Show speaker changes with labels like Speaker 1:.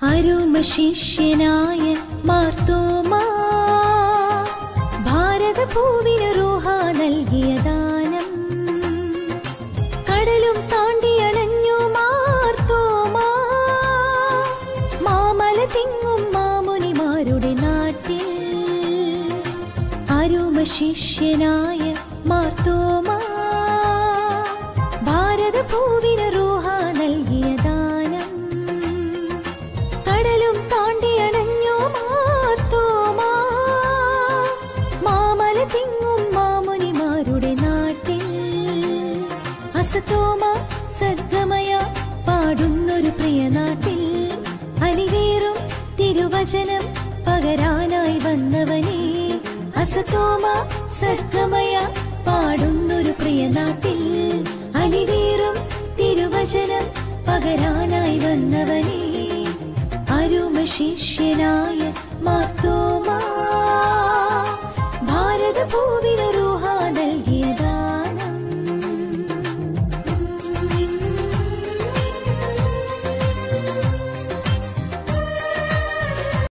Speaker 1: അരുമ ശിഷ്യനായ മാർത്തോമാ ഭാരത ഭൂവിന് റൂഹ നൽകിയ ദാനം കടലും താണ്ടിയണഞ്ഞു മാർത്തോമാ മാമല തിങ്ങും മാമുനിമാരുടെ നാട്ടിൽ അരുമ ശിഷ്യനായ മാർത്തോമാ ഭാരത ഭൂവിന് റൂഹ നൽകിയ ദാനം കടലും താണ്ടിയണഞ്ഞു മാർത്തോമാ മാമല തിങ്ങും മാമുനിമാരുടെ നാട്ടിൽ അസത്തോമ സദ്ഗമയ പാടുന്നൊരു പ്രിയ നാട്ടിൽ അലിവേറും തിരുവചനം പകരാനായി വന്നവനേ അസത്തോമ സദ്ഗമയ പാടുന്ന